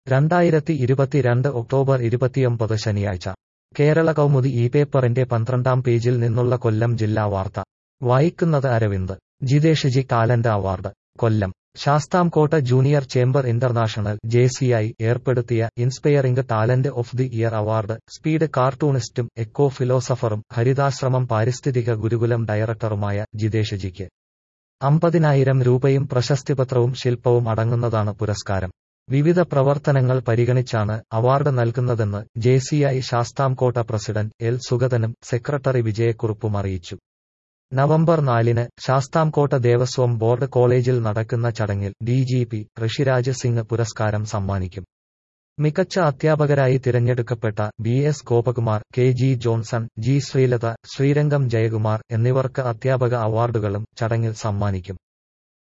രണ്ടായിരത്തി ഇരുപത്തിരണ്ട് ഒക്ടോബർ ഇരുപത്തിയൊമ്പത് ശനിയാഴ്ച കേരള കൗമുദി ഈ പേപ്പറിന്റെ പന്ത്രണ്ടാം പേജിൽ നിന്നുള്ള കൊല്ലം ജില്ലാ വാർത്ത വായിക്കുന്നത് Aravind Jithesh G talent award Kollam Sasthamkotta junior chamber international JCI ഏർപ്പെടുത്തിയ inspiring talent of the year award speed കാർട്ടൂണിസ്റ്റും എക്കോ ഫിലോസഫറും ഹരിതാശ്രമം പാരിസ്ഥിതിക ഗുരുകുലം ഡയറക്ടറുമായ ജിതേഷ് ജിക്ക് അമ്പതിനായിരം രൂപയും പ്രശസ്തിപത്രവും ശില്പവും അടങ്ങുന്നതാണ് പുരസ്കാരം വിവിധ പ്രവർത്തനങ്ങൾ പരിഗണിച്ചാണ് അവാർഡ് നൽകുന്നതെന്ന് ജെസിഐ ശാസ്താംകോട്ട പ്രസിഡന്റ് എൽ സുഗതനും സെക്രട്ടറി വിജയക്കുറുപ്പും അറിയിച്ചു നവംബർ നാലിന് ശാസ്താംകോട്ട ദേവസ്വം ബോർഡ് കോളേജിൽ നടക്കുന്ന ചടങ്ങിൽ D G P Rishiraj Singh പുരസ്കാരം സമ്മാനിക്കും മികച്ച അധ്യാപകരായി തിരഞ്ഞെടുക്കപ്പെട്ട B S Gopakumar K G Johnson G Sreelatha Sreerangam Jayakumar എന്നിവർക്ക് അധ്യാപക അവാർഡുകളും ചടങ്ങിൽ സമ്മാനിക്കും